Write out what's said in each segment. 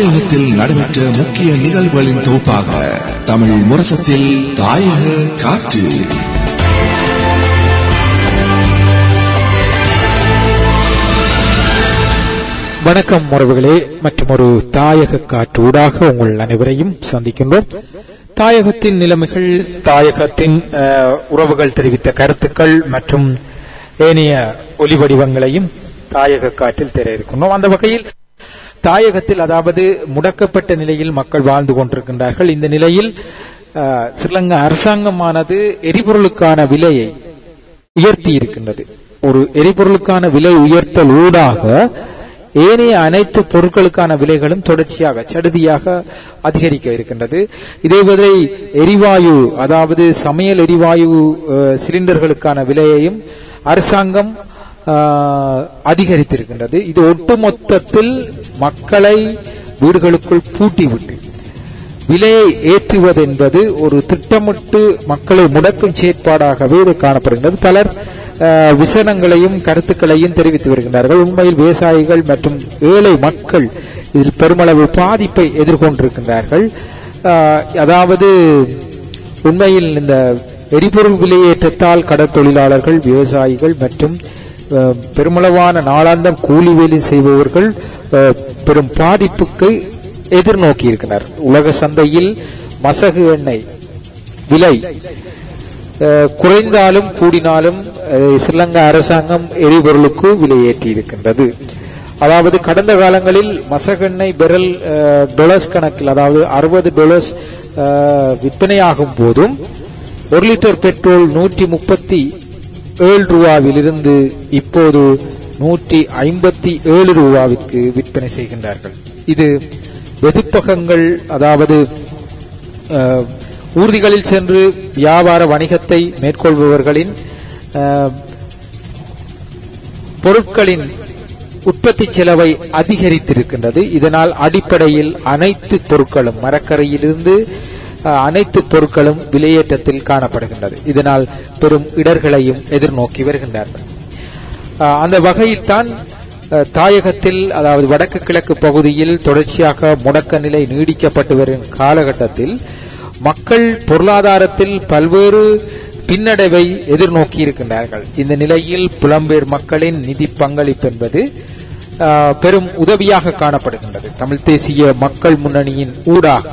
தாயகத்தில் நடைபெற்ற முக்கிய நிகழ்வுகளின் தொகுப்பாக தமிழ் முரசத்தில் தாயக காற்று வணக்கம் உறவுகளே மற்றும் ஒரு தாயக காற்று ஊடாக உங்கள் அனைவரையும் சந்திக்கின்றோம் தாயகத்தின் நிலைமைகள் தாயகத்தின் அஹ், உறவுகள் தெரிவித்த கருத்துக்கள் மற்றும் ஏனைய ஒலி வடிவங்களையும் தாயக காற்றில் தெரிய இருக்கின்றோம் அந்த வகையில் தாயகத்தில் அதாவது முடக்கப்பட்ட நிலையில் மக்கள் வாழ்ந்து கொண்டிருக்கின்றார்கள் இந்த நிலையில் அஹ், ஸ்ரீலங்கா அரசாங்கமானது எரிபொருளுக்கான விலையை உயர்த்தி இருக்கின்றது ஒரு எரிபொருளுக்கான விலை உயர்த்தல் ஊடாக ஏனைய அனைத்து பொருட்களுக்கான விலைகளும் தொடர்ச்சியாக சடுதியாக அதிகரிக்க இருக்கின்றது இதேவேளை எரிவாயு அதாவது சமையல் எரிவாயு அஹ், சிலிண்டர்களுக்கான விலையையும் அரசாங்கம் அஹ், அதிகரித்திருக்கின்றது இது ஒட்டுமொத்தத்தில் மக்களை வீடுகளுக்குள் பூட்டிவிட்டு விலையை ஏற்றுவது என்பது ஒரு திட்டமிட்டு மக்களை முடக்கும் செயற்பாடாகவே இது காணப்படுகின்றது பலர் அஹ், விசனங்களையும் கருத்துக்களையும் தெரிவித்து வருகின்றார்கள் உண்மையில் விவசாயிகள் மற்றும் ஏழை மக்கள் இதில் பெருமளவு பாதிப்பை எதிர்கொண்டிருக்கின்றார்கள் அஹ், அதாவது உண்மையில் இந்த எரிபொருள் விலையேற்றத்தால் கடற்தொழிலாளர்கள் விவசாயிகள் மற்றும் அஹ், பெருமளவான நாளாந்தம் கூலி வேலை செய்பவர்கள் அஹ், பெரும் பாதிப்புக்கு எதிர்நோக்கி இருக்கிறார் உலக சந்தையில் மசகு எண்ணெய் விலை அஹ், குறைந்தாலும் கூடினாலும் அஹ், ஸ்ரீலங்கா அரசாங்கம் எரிபொருளுக்கு விலையேற்றி இருக்கின்றது அதாவது கடந்த காலங்களில் மசகெண்ணெய் பெரல் அஹ், டொலர்ஸ் கணக்கில் அதாவது அறுபது டொலர்ஸ் அஹ், விற்பனையாகும் போதும் ஒரு லிட்டர் பெட்ரோல் நூற்றி முப்பத்தி ஏழு ரூபாவிலிருந்து இப்போது நூற்றி ஐம்பத்தி ஏழு ரூபாவிற்கு விற்பனை செய்கின்றார்கள் இது வெதுப்பகங்கள் அதாவது அஹ், ஊர்திகளில் சென்று வியாபார வணிகத்தை மேற்கொள்பவர்களின் அஹ், பொருட்களின் உற்பத்தி செலவை அதிகரித்திருக்கின்றது இதனால் அடிப்படையில் அனைத்து பொருட்களும் மரக்கரையிலிருந்து அஹ், அனைத்து பொருட்களும் விலையேற்றத்தில் காணப்படுகின்றது இதனால் பெரும் இடர்களையும் எதிர்நோக்கி வருகின்றார்கள் அஹ், அந்த வகையில் தான் அஹ், தாயகத்தில் அதாவது வடக்கு கிழக்கு பகுதியில் தொடர்ச்சியாக முடக்க நிலை நீடிக்கப்பட்டு வரும் காலகட்டத்தில் மக்கள் பொருளாதாரத்தில் பல்வேறு பின்னடைவை எதிர்நோக்கி இருக்கின்றார்கள் இந்த நிலையில் புலம்பெயர் மக்களின் நிதி பங்களிப்பு என்பது அஹ், பெரும் உதவியாக காணப்படுகின்றது தமிழ் தேசிய மக்கள் முன்னணியின் ஊடாக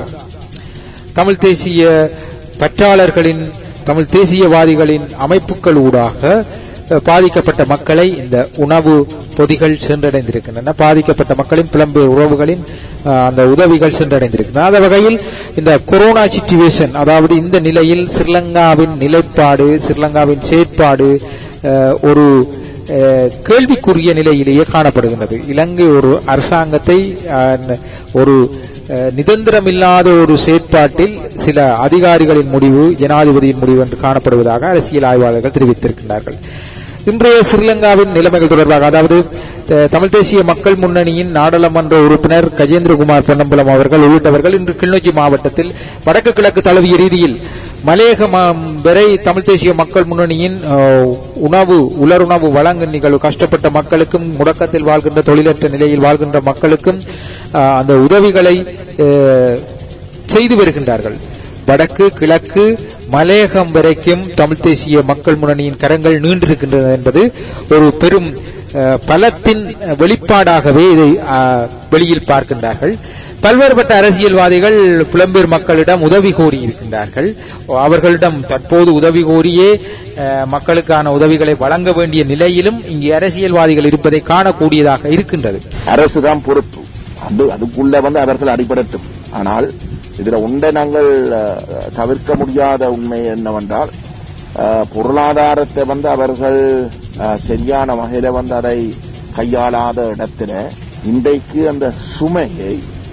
தமிழ் தேசிய பற்றாளர்களின் தமிழ் தேசியவாதிகளின் அமைப்புகள் ஊடாக அஹ், பாதிக்கப்பட்ட மக்களை இந்த உணவு பொதிகள் சென்றடைந்திருக்கின்றன பாதிக்கப்பட்ட மக்களின் புலம்பெயர் உறவுகளின் அஹ், அந்த உதவிகள் சென்றடைந்திருக்கின்றன அந்த வகையில் இந்த கொரோனா சிச்சுவேஷன் அதாவது இந்த நிலையில் ஸ்ரீலங்காவின் நிலைப்பாடு ஸ்ரீலங்காவின் செயற்பாடு அஹ், ஒரு அஹ், கேள்விக்குரிய நிலையிலேயே காணப்படுகின்றது இலங்கை ஒரு அரசாங்கத்தை அஹ், ஒரு அஹ், நிரந்தரமில்லாத ஒரு செயற்பாட்டில் சில அதிகாரிகளின் முடிவு ஜனாதிபதியின் முடிவு என்று காணப்படுவதாக அரசியல் ஆய்வாளர்கள் தெரிவித்திருக்கிறார்கள் இன்றைய ஸ்ரீலங்காவின் நிலைமைகள் தொடர்பாக அதாவது அஹ், தமிழ் தேசிய மக்கள் முன்னணியின் நாடாளுமன்ற உறுப்பினர் கஜேந்திரகுமார் பொன்னம்பலம் அவர்கள் உள்ளிட்டவர்கள் இன்று கிளிநொச்சி மாவட்டத்தில் வடக்கு கிழக்கு தழுவிய ரீதியில் மலையக ம- வரை தமிழ் தேசிய மக்கள் முன்னணியின் அஹ், உணவு உலருணவு வழங்கும் நிகழ்வு கஷ்டப்பட்ட மக்களுக்கும் முடக்கத்தில் வாழ்கின்ற தொழிலற்ற நிலையில் வாழ்கின்ற மக்களுக்கும் அஹ், அந்த உதவிகளை அஹ், செய்து வருகின்றார்கள் வடக்கு கிழக்கு மலையகம் வரைக்கும் தமிழ் தேசிய மக்கள் முன்னணியின் கரங்கள் நீண்டிருக்கின்றன என்பது ஒரு பெரும் அஹ், பலத்தின் வெளிப்பாடாகவே இதை அஹ், வெளியில் பார்க்கின்றார்கள் பல்வேறுபட்ட அரசியல்வாதிகள் புலம்பெயர் மக்களிடம் உதவி கோரி இருக்கின்றார்கள் அவர்களிடம் தற்போது உதவி கோரியே அஹ், மக்களுக்கான உதவிகளை வழங்க வேண்டிய நிலையிலும் இங்கு அரசியல்வாதிகள் இருப்பதை காணக்கூடியதாக இருக்கின்றது அரசு தான் பொறுப்பு அது அதுக்குள்ள வந்து அவர்கள் அடிபடட்டும் ஆனால் இதுல உண்டை நாங்கள் அஹ், தவிர்க்க முடியாத உண்மை என்னவென்றால் அஹ், பொருளாதாரத்தை வந்து அவர்கள் அஹ், சரியான வகையில வந்து அதை கையாளாத இடத்துல இன்றைக்கு அந்த சுமையை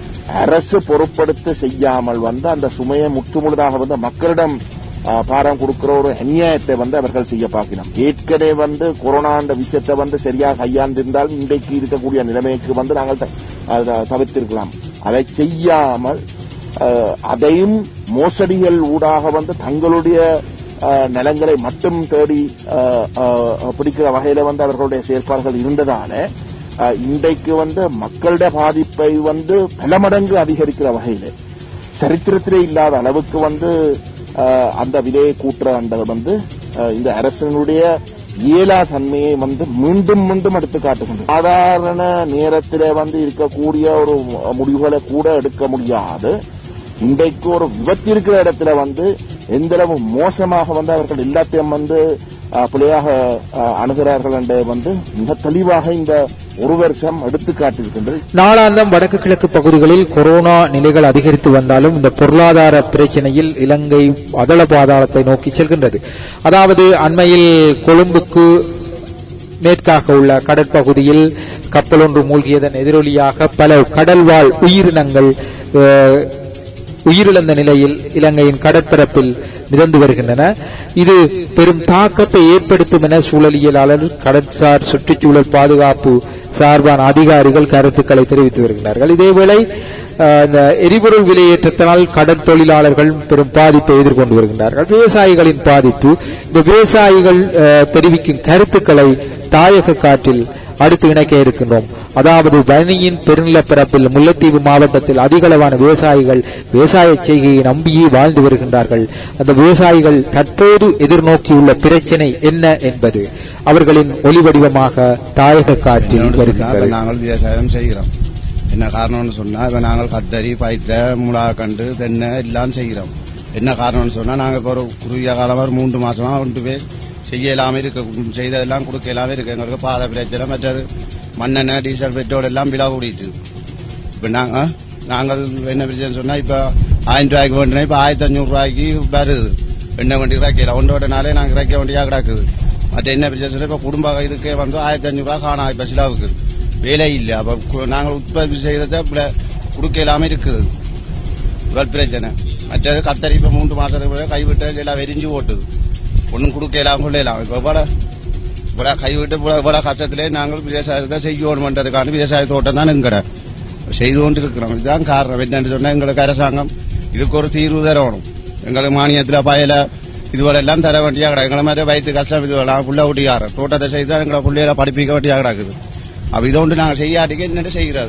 அரசு பொருட்படுத்த செய்யாமல் வந்து அந்த சுமையை முற்றுமுழுதாக வந்து மக்களிடம் அஹ், பாரம் கொடுக்கிற ஒரு அநியாயத்தை வந்து அவர்கள் செய்ய பார்க்கணும் ஏற்கனவே வந்து கொரோனா என்ற விஷயத்தை வந்து சரியாக கையாண்டிருந்தால் இன்றைக்கு இருக்கக்கூடிய நிலைமைக்கு வந்து நாங்கள் த- அதை தவிர்த்திருக்கலாம் அதை செய்யாமல் அஹ், அதையும் மோசடிகள் ஊடாக வந்து தங்களுடைய அஹ், நலங்களை மட்டும் தேடி அஹ், அஹ், பிடிக்கிற வகையில வந்து அவர்களுடைய செயற்பாடுகள் இருந்ததால அஹ், இன்றைக்கு வந்து மக்களுடைய பாதிப்பை வந்து பல மடங்கு அதிகரிக்கிற வகையில சரித்திரத்திலே இல்லாத அளவுக்கு வந்து அஹ், அந்த விலையை கூட்டுறன்றது வந்து அஹ், இந்த அரசனுடைய இயலா தன்மையை வந்து மீண்டும் மீண்டும் எடுத்து காட்டுகின்றது சாதாரண நேரத்திலே வந்து இருக்கக்கூடிய ஒரு முடிவுகளை கூட எடுக்க முடியாது இன்றைக்கு ஒரு விபத்து இருக்கிற இடத்துல வந்து எந்த அளவு மோசமாக வந்து அவர்கள் எல்லாத்தையும் வந்து அஹ், பிழையாக அஹ், அணுகிறார்கள் என்பதை வந்து மிக தெளிவாக இந்த ஒரு வருஷம் எடுத்து காட்டியிருக்கின்றது நாளாந்தம் வடக்கு கிழக்கு பகுதிகளில் கொரோனா நிலைகள் அதிகரித்து வந்தாலும் இந்த பொருளாதார பிரச்சனையில் இலங்கை அதள பாதாளத்தை நோக்கி செல்கின்றது அதாவது அண்மையில் கொழும்புக்கு மேற்காக உள்ள கடற்பகுதியில் கப்பல் ஒன்று மூழ்கியதன் எதிரொலியாக பல கடல்வாழ் உயிரினங்கள் அஹ், உயிரிழந்த நிலையில் இலங்கையின் கடற்பரப்பில் மிதந்து வருகின்றன இது பெரும் தாக்கத்தை ஏற்படுத்தும் என சூழலியலாளர் கடற்சார் சுற்றுச்சூழல் பாதுகாப்பு சார்பான அதிகாரிகள் கருத்துக்களை தெரிவித்து வருகிறார்கள் இதேவேளை அஹ், இந்த எரிபொருள் விலையேற்றத்தினால் கடல் தொழிலாளர்கள் பெரும் பாதிப்பை எதிர்கொண்டு வருகின்றார்கள் விவசாயிகளின் பாதிப்பு இந்த விவசாயிகள் அஹ், தெரிவிக்கும் கருத்துக்களை தாயக காற்றில் அடுத்து இணைக்க இருக்கின்றோம் அதாவது பனியின் பெருநிலப்பரப்பில் முல்லைத்தீவு மாவட்டத்தில் அதிகளவான விவசாயிகள் விவசாய செய்கையை நம்பியே வாழ்ந்து வருகின்றார்கள் அந்த விவசாயிகள் தற்போது எதிர்நோக்கியுள்ள பிரச்சனை என்ன என்பது அவர்களின் ஒளிவடிவமாக தாயக காற்றில் என்னோட சொன்னா, வருகின்றது இப்ப நாங்கள் விவசாயம் செய்கிறோம் என்ன காரணம்னு சொன்னா இப்ப நாங்கள் கத்தரி பயிற்ற முளாக்கண்டு தென்னை எல்லாம் செய்கிறோம் என்ன காரணம்னு சொன்னா நாங்க இப்ப ஒரு குறுகிய காலமா ஒரு மூன்று மாசமா கொண்டு போய் செய்ய இல்லாம இருக்கு செய்ததெல்லாம் கொடுக்க இல்லாம இருக்கு எங்களுக்கு பாதை பிரச்சனை மற்றது மண்ணெண்ணெய் டீசல் பெட்ரோல் எல்லாம் விழா கூடிட்டு இப்ப நாங்க நாங்கள் என்ன பிரச்சனை சொன்னா இப்ப ஆயிரம் ரூபாய்க்கு வேண்டினா இப்ப ஆயிரத்தி அஞ்சூறு ரூபாய்க்கு வருது எண்ணெய் வண்டி இறக்கல ஒன்றோட நாளே நாங்க இறக்க வண்டியா கிடக்குது மற்ற என்ன பிரச்சனை சொன்னா இப்ப குடும்ப இதுக்கே வந்து ஆயிரத்தி அஞ்சூறு ரூபாய் காணும் இப்ப சிலாவுக்கு வேலை இல்லை அப்ப கு- நாங்கள் உற்பத்தி செய்யறத இப்ப கொடுக்க இல்லாம இருக்குது முதல் பிரச்சனை மற்றது கத்தரி இப்ப மூன்று மாசத்துக்கு பிறகு கைவிட்டு எல்லாம் வெறிஞ்சு ஓட்டுது ஒன்றும் கொடுக்க இல்லாம கொள்ளலாம் இப்ப இவ்வளோ இவ்வளோ கைவிட்டு இவ்வளோ இவ்வளோ கஷ்டத்திலே நாங்கள் விவசாயத்தை செய்யணும்ன்றதுக்கான விவசாய தோட்டம் தான் எங்கட செய்து கொண்டு இருக்கிறோம் இதுதான் காரணம் என்னன்னு சொன்னா எங்களுக்கு அரசாங்கம் இதுக்கு ஒரு தீர்வு தரணும் எங்களுக்கு மானியத்துல பயல இதுவரை எல்லாம் தர வேண்டியா கிடக்கு எங்களை மாதிரி வயிற்று கஷ்டம் இதுவெல்லாம் புள்ள ஊட்டிக்கார தோட்டத்தை செய்து தான் எங்களை பிள்ளைகளை படிப்பிக்க வேண்டியா கிடக்குது அப்ப இதை ஒன்று நாங்கள் செய்யாட்டிக்க என்னட்டு செய்கிறது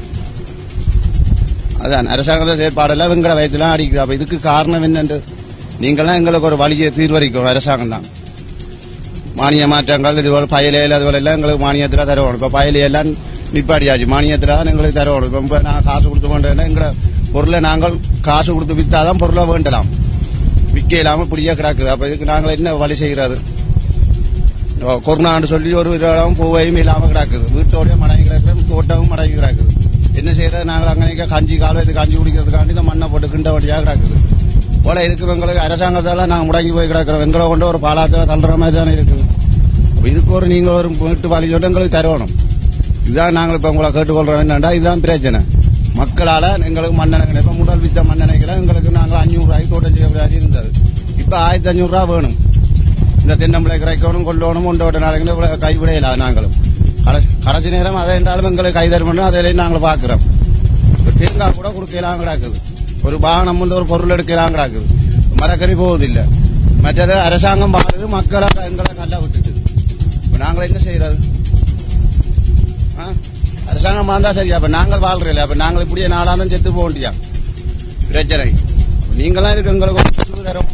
அதான் அரசாங்கத்தை செயற்பாடெல்லாம் எங்களை வயிற்றுலாம் அடிக்குது அப்ப இதுக்கு காரணம் என்னன்னு நீங்களாம் எங்களுக்கு ஒரு வழியை தீர்வளிக்கும் அரசாங்கம் தான் மானிய மாற்றங்கள் இதுபோல பயலையில் அதுபோல எல்லாம் எங்களுக்கு மானியத்தில் தருவோம் இப்போ பயலையெல்லாம் நிப்பாடியாச்சு மானியத்தில் தான் எங்களுக்கு தருவோம் இப்போ இப்போ நான் காசு கொடுத்து கொண்டேன்னா எங்களை பொருளை நாங்கள் காசு கொடுத்து வித்தாதான் பொருளை வேண்டலாம் விற்க இல்லாமல் இப்படியே கிடக்குது அப்போ இதுக்கு நாங்கள் என்ன வழி செய்கிறது ஓ, கொரோனான்னு சொல்லி ஒரு இடம் பூவையும் இல்லாமல் கிடக்குது வீட்டோடய மடங்கி கிடக்குது தோட்டமும் மடங்கி கிடக்குது என்ன செய்யறது நாங்கள் அங்கே கஞ்சி காலம் கஞ்சி குடிக்கிறதுக்காண்டி இந்த மண்ணை போட்டு கிண்ட வழியாக கிடக்குது போல இருக்கிறவங்களுக்கு அரசாங்கத்தால நாங்கள் முடங்கி போய் கிடக்கிறோம் எங்களை கொண்டு ஒரு பாலாத்தை தள்ளுற மாதிரி தானே இருக்குது அப்ப இதுக்கு ஒரு நீங்க ஒரு வீட்டு வழி சொல்லிட்டு எங்களுக்கு தரணும் இதுதான் நாங்கள் இப்ப உங்களை கேட்டுக்கொள்றோம் என்னண்டா இதுதான் பிரச்சனை மக்களால எங்களுக்கு மண்ணெண்ணெய் இப்ப முதல் வித்த மண்ணெண்ணெய்களை எங்களுக்கு நாங்கள் அஞ்சூறு ரூபாய்க்கு தோட்டம் செய்ய முடியாது இருந்தது இப்ப ஆயிரத்தி அஞ்சூறு ரூபா வேணும் இந்த தென்னம்பிள்ளை கிடைக்கணும் கொள்ளணும் கொண்டோட்ட நாளைக்கு கைவிடையில நாங்களும் கடைசி- கடைசி நேரம் அதை என்றாலும் எங்களுக்கு கைதரும் அதிலையும் நாங்கள் பார்க்கிறோம் இப்ப தேங்காய் கூட கொடுக்கலாம் கிடக்குது ஒரு வாகனம் வந்து ஒரு பொருள் எடுக்கலாம் கிடக்குது மரக்கறி போவதில்லை மற்றது அரசாங்கம் பாருது மக்களை எங்களை நல்லா விட்டுட்டு இப்ப நாங்கள் என்ன செய்யறது ஆ? அரசாங்கம் வாழ்ந்தா சரியா அப்ப நாங்கள் வாழ்றோம் அப்ப நாங்கள் இப்படியே நாளாதான் செத்து போக வேண்டியா பிரச்சனை நீங்களாம் இருக்கு எங்களுக்கு ஒரு சுறு தரோம்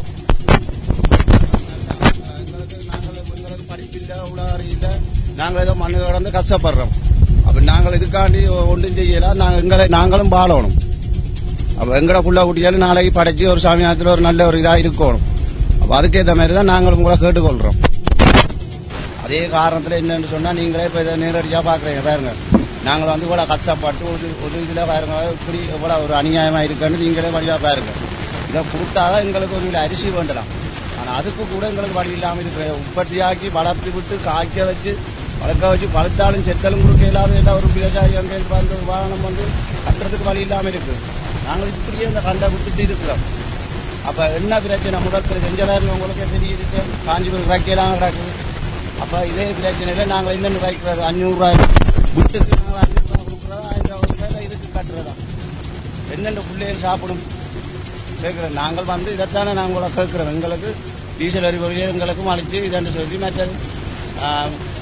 எங்களுக்கு நாங்கள் எங்களுக்கு படிப்பில்ல உலகம் இல்ல நாங்கள் ஏதோ மண்ணு கடந்து கஷ்டப்படுறோம் அப்ப நாங்கள் இதுக்காண்டி ஒன்றும் செய்யல நாங்கள் எங்களை நாங்களும் வாழணும் அப்ப எங்கட புள்ள குட்டியாலும் நாளைக்கு படைச்சு ஒரு சாமியாத்துல ஒரு நல்ல ஒரு இதா இருக்கணும் அப்ப அதுக்கேற்ற மாதிரி தான் நாங்கள் உங்களை கேட்டுக்கொள்றோம் அதே காரணத்துல என்னன்னு சொன்னா நீங்களே இப்ப இதை நேரடியா பாக்குறீங்க பாருங்க நாங்கள் வந்து இவ்வளவு கஷ்டப்பட்டு ஒரு ஒரு இதுல பாருங்க இப்படி இவ்வளவு ஒரு அநியாயமா இருக்குன்னு நீங்களே வழியா பாருங்க இதை கொடுத்தாதான் எங்களுக்கு ஒரு கிலோ அரிசி வேண்டலாம் ஆனா அதுக்கு கூட எங்களுக்கு வழி இல்லாம இருக்கிற உற்பத்தியாக்கி வளர்த்து விட்டு காய்க்க வச்சு வளர்க்க வச்சு வளர்த்தாலும் செத்தலும் கொடுக்க இல்லாத எல்லா ஒரு விவசாயி அங்கே வந்து ஒரு வாகனம் வந்து கட்டுறதுக்கு வழி இல்லாம இருக்கு நாங்கள் இப்படியே இந்த கண்டை விட்டுட்டு இருக்கிறோம் அப்ப என்ன பிரச்சனை முதல் செஞ்சலாருங்க உங்களுக்கு தெரியுது காஞ்சிபுரம் இறக்கலாம் கிடக்குது அப்ப இதே பிரச்சனையில நாங்க என்னென்ன வைக்கிறது அஞ்சூறு ரூபாய் விட்டுக்கு நாங்கள் அஞ்சூறு ரூபாய் கொடுக்குறதா ஆயிரம் ரூபாய் இதுக்கு கட்டுறதா என்னென்ன பிள்ளைகள் சாப்பிடும் கேட்கிறோம் நாங்கள் வந்து இதைத்தானே நாங்கள் கூட கேட்கிறோம் எங்களுக்கு டீசல் எரிபொருள் எங்களுக்கும் அழிச்சு இதென்று சொல்லி மற்றது ஆ,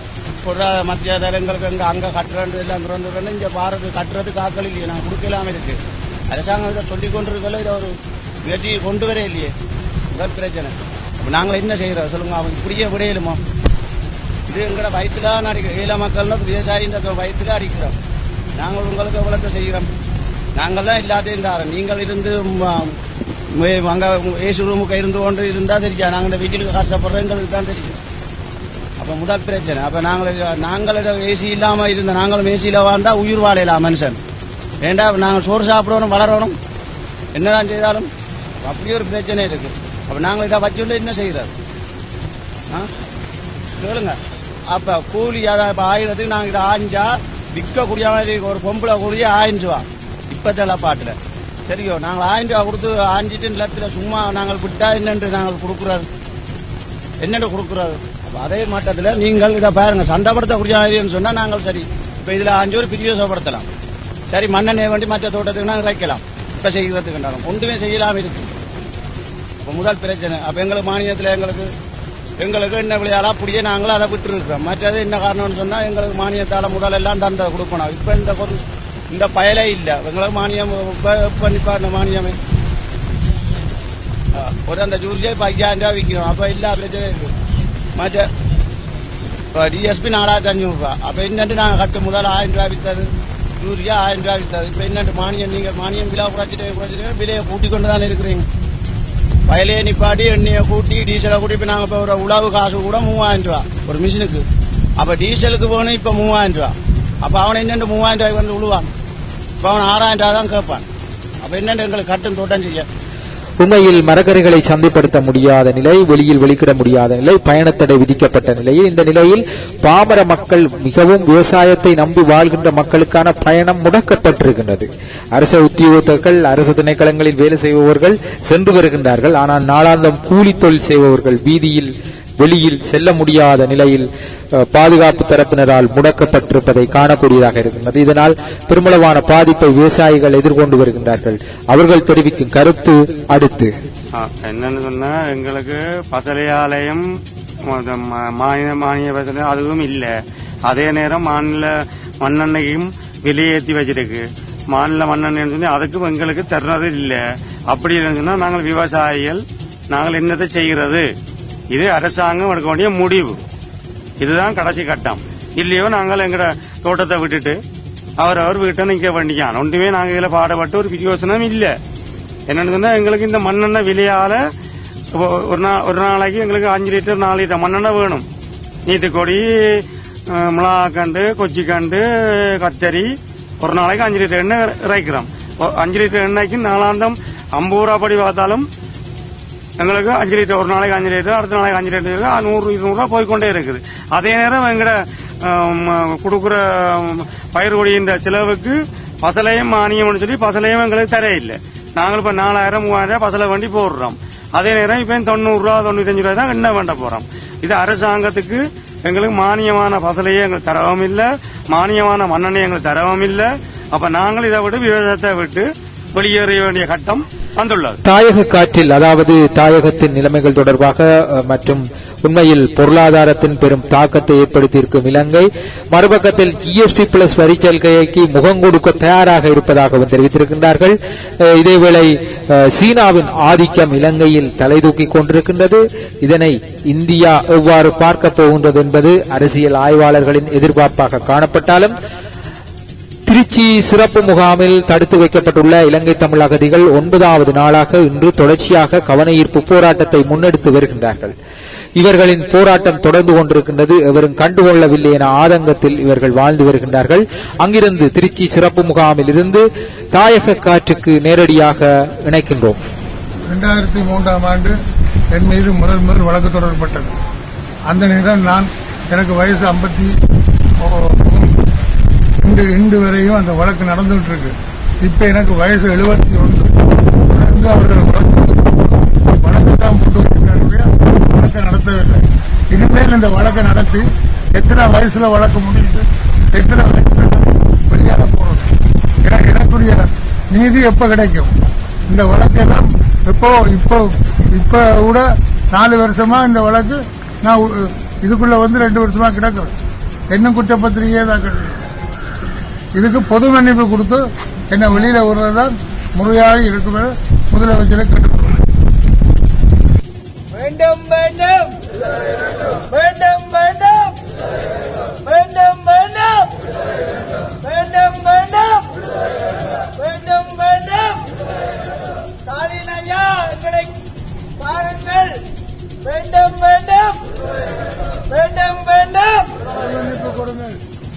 பொருளாதார மத்திய எங்களுக்கு அங்க அங்க கட்டுறது எல்லாம் திறந்து இங்க பாரது கட்டுறதுக்கு ஆக்கள் இல்லையே நான் கொடுக்கலாம இருக்கு அரசாங்கம் இதை சொல்லிக் கொண்டிருக்கல இதை ஒரு முயற்சி கொண்டு வர இல்லையே முதல் பிரச்சனை அப்ப நாங்கள் என்ன செய்யறோம் சொல்லுங்க அவங்க இப்படியே விடையலுமோ இது எங்கட வயிற்றுல அடிக்கிறோம் ஈழ மக்கள் விவசாயின்ற வயிற்றுல அடிக்கிறோம் நாங்கள் உங்களுக்கு எவ்வளவு செய்கிறோம் நாங்கள் தான் எல்லாத்தையும் தாரோம் நீங்கள் இருந்து ம- ம- அங்க ஏசு ரூமுக்கு இருந்து கொண்டு இருந்தா தெரியா நாங்கள் இந்த வீட்டுக்கு கஷ்டப்படுறது எங்களுக்கு தான் தெரியும் அப்ப முதல் பிரச்சனை அப்ப நாங்கள் நாங்கள் இதை ஏசி இல்லாம இருந்த நாங்களும் ஏசியில வாழ்ந்தா உயிர் வாழையலாம் மனுஷன் ஏண்டா நாங்கள் சோறு சாப்பிடணும் வளரணும் என்னதான் செய்தாலும் அப்படி ஒரு பிரச்சனை இருக்கு அப்ப நாங்கள் இதை வச்சுட்டு என்ன செய்யறது ஆ? கேளுங்க அப்ப கூலி அதை இப்ப ஆயிரத்துக்கு நாங்க இதை ஆஞ்சா விற்கக்கூடிய மாதிரி ஒரு பொம்பளை கூலியே ஆயிரம் ரூபா இப்பத்தல பாட்டுல சரியோ நாங்கள் ஆயிரம் ரூபா கொடுத்து ஆஞ்சிட்டு நிலத்துல சும்மா நாங்கள் விட்டா என்னென்று நாங்கள் கொடுக்குறது என்னென்று கொடுக்குறது அப்ப அதே மட்டத்துல நீங்கள் இதை பாருங்க சந்தைப்படுத்தக்கூடிய மாதிரின்னு சொன்னா நாங்கள் சரி இப்ப இதுல அஞ்சு ஒரு பிரியோசப்படுத்தலாம் சரி மண்ணெண்ணெய் வேண்டி மற்ற தோட்டத்துக்கு நாங்கள் வைக்கலாம் இப்ப செய்கிறதுக்கு ஒன்றுமே செய்யலாம் இருக்கு இப்ப முதல் பிரச்சனை அப்ப எங்களுக்கு மானியத்துல எங்களுக்கு எங்களுக்கு என்ன விளையாடா அப்படியே நாங்களும் அதை விட்டு இருக்கிறோம் மற்றது என்ன காரணம்னு சொன்னா எங்களுக்கு மானியத்தால முதல் எல்லாம் தந்த கொடுக்கணும் இப்ப இந்த ஒரு இந்த பயலே இல்ல எங்களுக்கு மானியம் இப்ப இப்ப நிப்பாட்டின மானியமே ஆ, ஒரு அந்த ஜூரியா இப்ப ஐயாயிரம் ரூபாய் விற்கிறோம் அப்ப இல்ல பிரச்சனை இருக்கு மற்ற டிஎஸ்பி நாலாயிரத்தி அஞ்சூறு ரூபாய் அப்ப என்னட்டு நாங்க கட்டு முதல் ஆயிரம் ரூபாய் வித்தது யூரியா ஆயிரம் ரூபாய் வித்தது இப்ப என்னட்டு மானியம் நீங்க மானியம் விலை குறைச்சிட்டு குறைச்சிட்டு விலையை கூட்டி கொண்டு தானே இருக்கிறீங்க வயலையே நிப்பாட்டி எண்ணெயை கூட்டி டீசலை கூட்டி இப்ப நாங்க இப்ப ஒரு உழவு காசு கூட மூவாயிரம் ரூபா ஒரு மிஷினுக்கு அப்ப டீசலுக்கு போகணும் இப்ப மூவாயிரம் ரூபா அப்ப அவன் என்னென்று மூவாயிரம் ரூபாய்க்கு வந்து உழுவான் இப்ப அவன் ஆறாயிரம் ரூபா தான் கேட்பான் அப்ப என்னென்று எங்களுக்கு கட்டும் தோட்டம் செய்ய உண்மையில் மரக்கறிகளை சந்தைப்படுத்த முடியாத நிலை வெளியில் வெளிக்கிட முடியாத நிலை பயணத்தடை விதிக்கப்பட்ட நிலையில் இந்த நிலையில் பாமர மக்கள் மிகவும் விவசாயத்தை நம்பி வாழ்கின்ற மக்களுக்கான பயணம் முடக்கப்பட்டிருக்கின்றது அரசு உத்தியோகத்தர்கள் அரசு திணைக்களங்களில் வேலை செய்பவர்கள் சென்று வருகின்றார்கள் ஆனால் நாளாந்தம் கூலி தொழில் செய்பவர்கள் வீதியில் வெளியில் செல்ல முடியாத நிலையில் அஹ், பாதுகாப்பு தரப்பினரால் முடக்கப்பட்டிருப்பதை காணக்கூடியதாக இருக்கின்றது இதனால் பெருமளவான பாதிப்பை விவசாயிகள் எதிர்கொண்டு வருகின்றார்கள் அவர்கள் தெரிவிக்கும் கருத்து அடுத்து ஆ, என்னன்னு சொன்னா எங்களுக்கு பசலையாலயம் ம- ம- மானிய மானிய பசலை அதுவும் இல்ல அதே நேரம் மாநில மண்ணெண்ணையும் விலையேற்றி வச்சிருக்கு மாநில மண்ணெண்ணெய் சொல்லி அதுக்கும் எங்களுக்கு தர்றது இல்ல அப்படி இல்லைன்னு சொன்னா நாங்கள் விவசாயிகள் நாங்கள் என்னத்தை செய்கிறது இது அரசாங்கம் எடுக்க வேண்டிய முடிவு இதுதான் கடைசி கட்டம் இல்லையோ நாங்கள் எங்கட தோட்டத்தை விட்டுட்டு அவர் அவர் வீட்டை நிக்க வேண்டியான் ஒன்றுமே நாங்க இதுல பாடுபட்டு ஒரு பிரயோசனம் இல்ல என்னன்னு சொன்னா எங்களுக்கு இந்த மண்ணெண்ணெய் விலையால ஒ- ஒரு நா ஒரு நாளைக்கு எங்களுக்கு அஞ்சு லிட்டர் நாலு லிட்டர் மண்ணெண்ணெய் வேணும் நீட்டுக்கொடி அஹ், மிளகாக்கண்டு கொச்சிக்கண்டு கத்தரி ஒரு நாளைக்கு அஞ்சு லிட்டர் எண்ணெய் இறைக்கிறோம் ஒ- அஞ்சு லிட்டர் எண்ணெய்க்கு நாலாந்தம் ஐம்பது ரூபா படி பார்த்தாலும் எங்களுக்கு அஞ்சு லிட்டர் ஒரு நாளைக்கு அஞ்சு லிட்டர் அடுத்த நாளைக்கு அஞ்சு லிட்டர் இருக்கு. அது நூறு இருநூறுவா போய்க்கொண்டே இருக்குது அதே நேரம் எங்கட கொடுக்குற பயிர் கொடியின் செலவுக்கு பசலையும் மானியம்னு சொல்லி பசலையும் எங்களுக்கு தர இல்லை நாங்கள் இப்ப நாலாயிரம் மூவாயிரம் ரூபாய் பசலை வண்டி போடுறோம் அதே நேரம் இப்ப தொண்ணூறு ரூபா தொண்ணூத்தஞ்சு ரூபாய் தான் எண்ணெய் வேண்ட போறோம் இது அரசாங்கத்துக்கு எங்களுக்கு மானியமான பசலையே எங்களுக்கு தரவும் இல்லை மானியமான மண்ணெண்ணெய் எங்களுக்கு தரவும் இல்லை அப்ப நாங்கள் இதை விட்டு விவசாயத்தை விட்டு வெளியேற வேண்டிய கட்டம் வந்துள்ளது தாயக காற்றில் அதாவது தாயகத்தின் நிலைமைகள் தொடர்பாக அஹ், மற்றும் உண்மையில் பொருளாதாரத்தின் பெரும் தாக்கத்தை ஏற்படுத்தியிருக்கும் இலங்கை மறுபக்கத்தில் ஜிஎஸ்பி பிளஸ் வரி சலுகைக்கு முகம் கொடுக்க தயாராக இருப்பதாகவும் தெரிவித்திருக்கின்றார்கள் அஹ், இதேவேளை அஹ், சீனாவின் ஆதிக்கம் இலங்கையில் தலை தூக்கிக் கொண்டிருக்கின்றது இதனை இந்தியா எவ்வாறு பார்க்கப் போகின்றது என்பது அரசியல் ஆய்வாளர்களின் எதிர்பார்ப்பாக காணப்பட்டாலும் திருச்சி சிறப்பு முகாமில் தடுத்து வைக்கப்பட்டுள்ள இலங்கை தமிழ் அகதிகள் ஒன்பதாவது நாளாக இன்று தொடர்ச்சியாக கவன ஈர்ப்பு போராட்டத்தை முன்னெடுத்து வருகின்றார்கள் இவர்களின் போராட்டம் தொடர்ந்து கொண்டிருக்கின்றது எவரும் கண்டுகொள்ளவில்லை என ஆதங்கத்தில் இவர்கள் வாழ்ந்து வருகின்றார்கள் அங்கிருந்து திருச்சி சிறப்பு முகாமில் இருந்து தாயக காற்றுக்கு நேரடியாக இணைக்கின்றோம் ரெண்டாயிரத்தி மூன்றாம் ஆண்டு என் மீது முதல் முதல் வழக்கு தொடரப்பட்டது அந்த நேரம் நான் எனக்கு வயசு ஐம்பத்தி இன்று இன்று வரையும் அந்த வழக்கு நடந்துகிட்டு இருக்கு இப்ப எனக்கு வயசு எழுபத்தி ஒன்று தொடர்ந்து அவர்கள் வழக்கு வழக்கு தான் போட்டு வைக்கிறார்கள் வழக்கை நடத்தவில்லை இனிமேல் இந்த வழக்கை நடத்தி எத்தனை வயசுல வழக்கு முடிந்து எத்தனை வயசுல வெளியாக போகணும் எனக்கு எனக்குரிய நீதி எப்ப கிடைக்கும் இந்த வழக்கெல்லாம் எப்போ இப்போ இப்ப கூட நாலு வருஷமா இந்த வழக்கு நான் உ- இதுக்குள்ள வந்து ரெண்டு வருஷமா கிடக்குறேன் என்ன குற்றப்பத்திரிகையை தாக்கல் செய்யும். இதுக்கு பொது மன்னிப்பு கொடுத்து என்ன வெளியில விடுறதுதான் முறையாக இருக்கும் என முதலமைச்சரை கேட்டுக்கொள்கிறேன் வேண்டும் வேண்டும் வேண்டும் வேண்டும் வேண்டும் வேண்டும் வேண்டும் வேண்டும் வேண்டும் வேண்டும் ஸ்டாலின் ஐயா எங்களை பாருங்கள் வேண்டும் வேண்டும் வேண்டும் வேண்டும் மன்னிப்பு கொடுங்கள்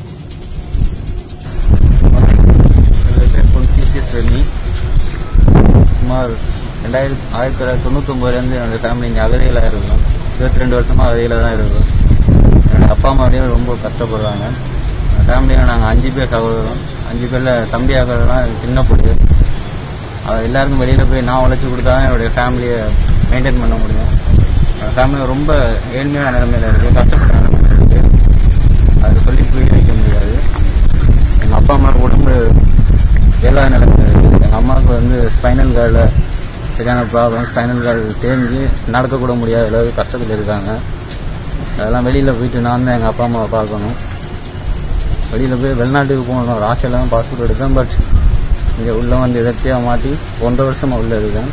என்னுடைய பேர் பொன்கீசியஸ் ரெல்லி சுமார் ரெண்டாயிரத்தி ஆயிரத்தி தொள்ளாயிரத்தி தொண்ணூத்தொம்பதுலேருந்து என்னோட ஃபேமிலி இங்கே அகதியில் இருக்கோம் இருபத்தி ரெண்டு வருஷமாக அகதியில் தான் இருக்கோம் என்னோட அப்பா அம்மாவையும் ரொம்ப கஷ்டப்படுறாங்க ஃபேமிலியில் நாங்கள் அஞ்சு பேர் சகோதரம் அஞ்சு பேரில் தம்பி ஆகிறதுலாம் சின்ன பொண்ணு அது எல்லாருக்கும் வெளியில் போய் நான் உழைச்சி கொடுத்தா தான் என்னுடைய ஃபேமிலியை மெயின்டைன் பண்ண முடியும் ஃபேமிலி ரொம்ப ஏழ்மையான நிலைமையில இருக்குது கஷ்டப்பட்ட நிலைமையில இருக்குது அது சொல்லி புரிய வைக்க முடியாது எங்கள் அப்பா அம்மா உடம்பு ஏழாவது நிலைமையில இருக்குது எங்கள் அம்மாவுக்கு வந்து ஸ்பைனல் கார்டில் சரியான ப்ராப்ளம் ஸ்பைனல் கார்டு தேஞ்சு நடக்கக்கூட முடியாத அளவுக்கு கஷ்டத்தில் இருக்காங்க அதெல்லாம் வெளியில் போயிட்டு நான் தான் எங்கள் அப்பா அம்மாவை பார்க்கணும் வெளியில் போய் வெளிநாட்டுக்கு போகணும் ஒரு ஆசையில் தான் பாஸ்போர்ட் எடுத்தேன் பட் இங்கே உள்ளே வந்து எதர்ச்சியாக மாட்டி ஒன்றரை வருஷமாக உள்ளே இருக்கேன்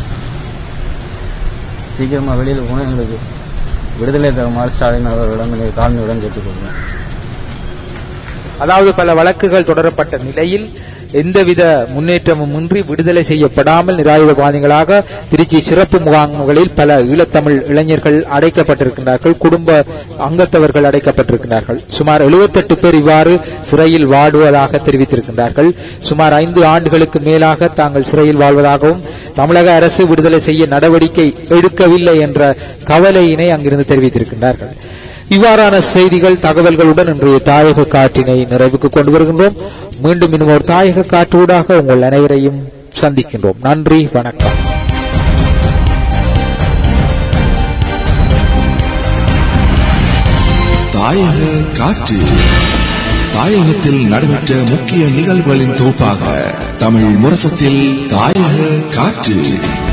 சீக்கிரமாக வெளியில் போனால் எங்களுக்கு விடுதலை தருமாறு ஸ்டாலின் அவர்களிடம் என்னை தாழ்மையுடன் கேட்டுக்கொள்கிறேன் அதாவது பல வழக்குகள் தொடரப்பட்ட நிலையில் எந்தவித முன்னேற்றமும் இன்றி விடுதலை செய்யப்படாமல் நிராயுதபாணிகளாக திருச்சி சிறப்பு முகாம்களில் பல ஈழத்தமிழ் இளைஞர்கள் அடைக்கப்பட்டிருக்கிறார்கள் குடும்ப அங்கத்தவர்கள் அடைக்கப்பட்டிருக்கிறார்கள் சுமார் 78 பேர் இவ்வாறு சிறையில் வாடுவதாக தெரிவித்திருக்கின்றார்கள் சுமார் ஐந்து ஆண்டுகளுக்கு மேலாக தாங்கள் சிறையில் வாழ்வதாகவும் தமிழக அரசு விடுதலை செய்ய நடவடிக்கை எடுக்கவில்லை என்ற கவலையினை அங்கிருந்து தெரிவித்திருக்கின்றார்கள் இவ்வாறான செய்திகள் தகவல்களுடன் இன்றைய தாயக காற்றினை நிறைவுக்கு கொண்டு வருகின்றோம் மீண்டும் இன்னும் ஒரு தாயக காற்றூடாக உங்கள் அனைவரையும் சந்திக்கின்றோம் நன்றி வணக்கம் தாயக காற்று தாயகத்தில் நடைபெற்ற முக்கிய நிகழ்வுகளின் தொகுப்பாக தமிழ் முரசத்தில் தாயக காற்று